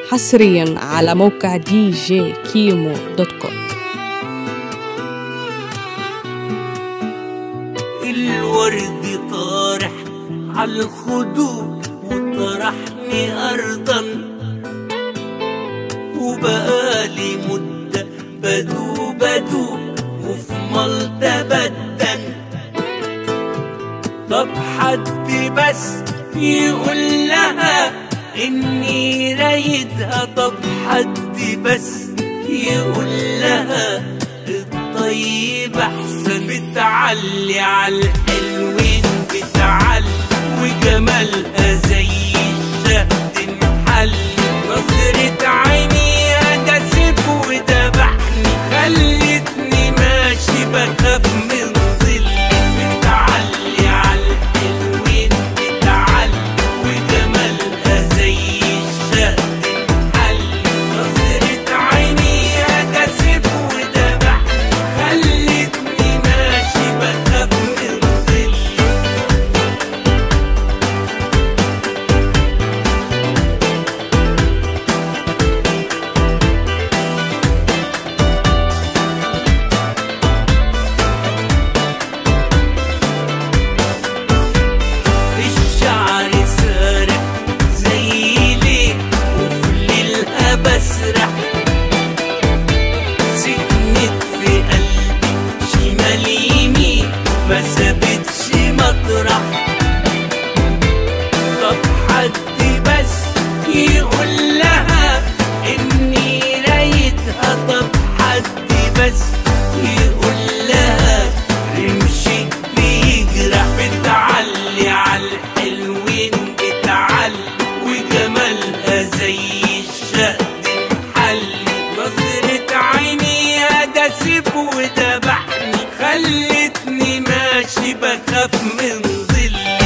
حصريا على موقع دي جي كيمو دوت كوم الورد طارح على الخدود وطرحني أرضا وبقالي مدة بدوب بدوب وفي ملطة بدن طب حد بس يقول لها إني رايدها طب حد بس يقول لها الطيب أحسن بتعلي على الحلوين بتعلي وجمالها زي الشهد المحل نظرة عينيها جسد ودبحني خلتني ماشي بخاف من ظل بتعلي على الحلوين بتعلي وجمالها زي الشهد المحل نظرة عينيها جسد ودبحني خلتني ماشي بخاف من ظل الشعر سارح زي ليه وفي ليلها بسرح سكنت في قلبي شمال يمين ما سابتش مطرح طب حد بس يقول لها اني رايدها طب حد بس يقول لها رمشك بيجرح بتعلي على الحلوين بتعلي وجمالها زي الشهد المحلي نظرة عينيها ده سيف ودبحني خلتني ماشي بخاف من ظلي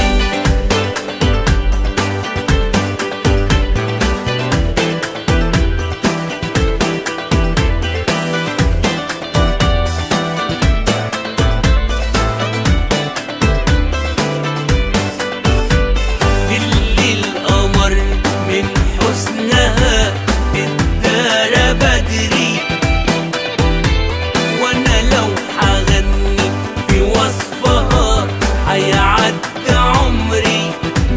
اللي القمر من حسنها الدار بدري وانا لو حغني في وصفها هيعدي عمري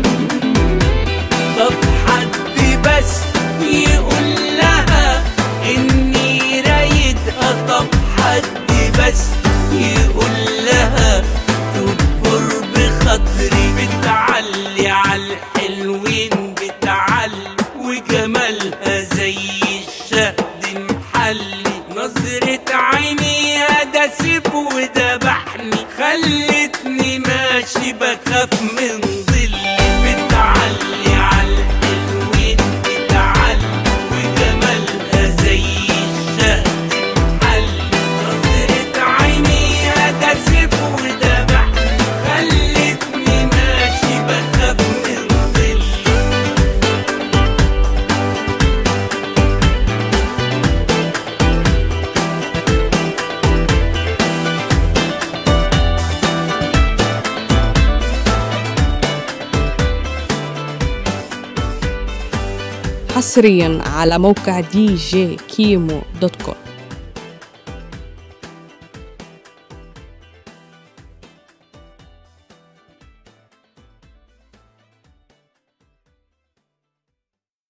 طب حد بس يقول لها اني رايدها طب حد بس يقول لها تكبر بخاطري بتعلي على الحلوين بتعلي وجمالها زي الشهد محلي نظرة عينيها ده سيف ودبحني خلتني ماشي بخاف من ظلي بتعلي على الحلوين بتعلي وجمالها زي الشهد محلي نظرة عينيها ده سيف ودبحني خلتني ماشي بخاف من ظلي حصريا على موقع دي جي كيمو دوت كوم